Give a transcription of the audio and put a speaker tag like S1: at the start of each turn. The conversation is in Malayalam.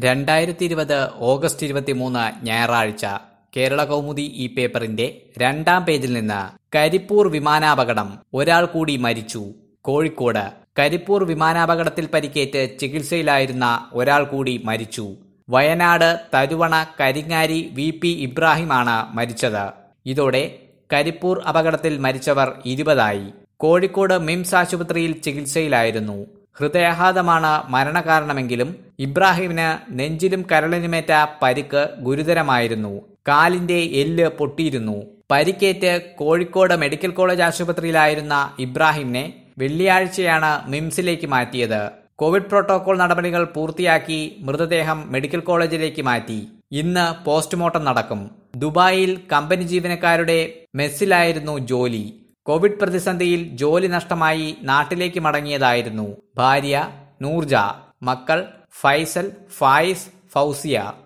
S1: രണ്ടായിരത്തി ഇരുപത് ഓഗസ്റ്റ് ഇരുപത്തിമൂന്ന് ഞായറാഴ്ച കേരള കൗമുദി ഈ പേപ്പറിന്റെ രണ്ടാം പേജിൽ നിന്ന് കരിപ്പൂർ വിമാനാപകടം ഒരാൾ കൂടി മരിച്ചു കോഴിക്കോട് കരിപ്പൂർ വിമാനാപകടത്തിൽ പരിക്കേറ്റ് ചികിത്സയിലായിരുന്ന ഒരാൾ കൂടി മരിച്ചു വയനാട് തരുവണ കരിങ്ങാരി വി പി ഇബ്രാഹിമാണ് മരിച്ചത് ഇതോടെ കരിപ്പൂർ അപകടത്തിൽ മരിച്ചവർ ഇരുപതായി കോഴിക്കോട് മിംസ് ആശുപത്രിയിൽ ചികിത്സയിലായിരുന്നു ഹൃദയാഘാതമാണ് മരണകാരണമെങ്കിലും ഇബ്രാഹിമിന് നെഞ്ചിലും കരളിനുമേറ്റ പരിക്ക് ഗുരുതരമായിരുന്നു കാലിന്റെ എല്ല് പൊട്ടിയിരുന്നു പരിക്കേറ്റ് കോഴിക്കോട് മെഡിക്കൽ കോളേജ് ആശുപത്രിയിലായിരുന്ന ഇബ്രാഹിമിനെ വെള്ളിയാഴ്ചയാണ് മിംസിലേക്ക് മാറ്റിയത് കോവിഡ് പ്രോട്ടോകോൾ നടപടികൾ പൂർത്തിയാക്കി മൃതദേഹം മെഡിക്കൽ കോളേജിലേക്ക് മാറ്റി ഇന്ന് പോസ്റ്റ്മോർട്ടം നടക്കും ദുബായിൽ കമ്പനി ജീവനക്കാരുടെ മെസ്സിലായിരുന്നു ജോലി കോവിഡ് പ്രതിസന്ധിയിൽ ജോലി നഷ്ടമായി നാട്ടിലേക്ക് മടങ്ങിയതായിരുന്നു ഭാര്യ നൂർജ മക്കൾ ഫൈസൽ ഫായിസ് ഫൗസിയ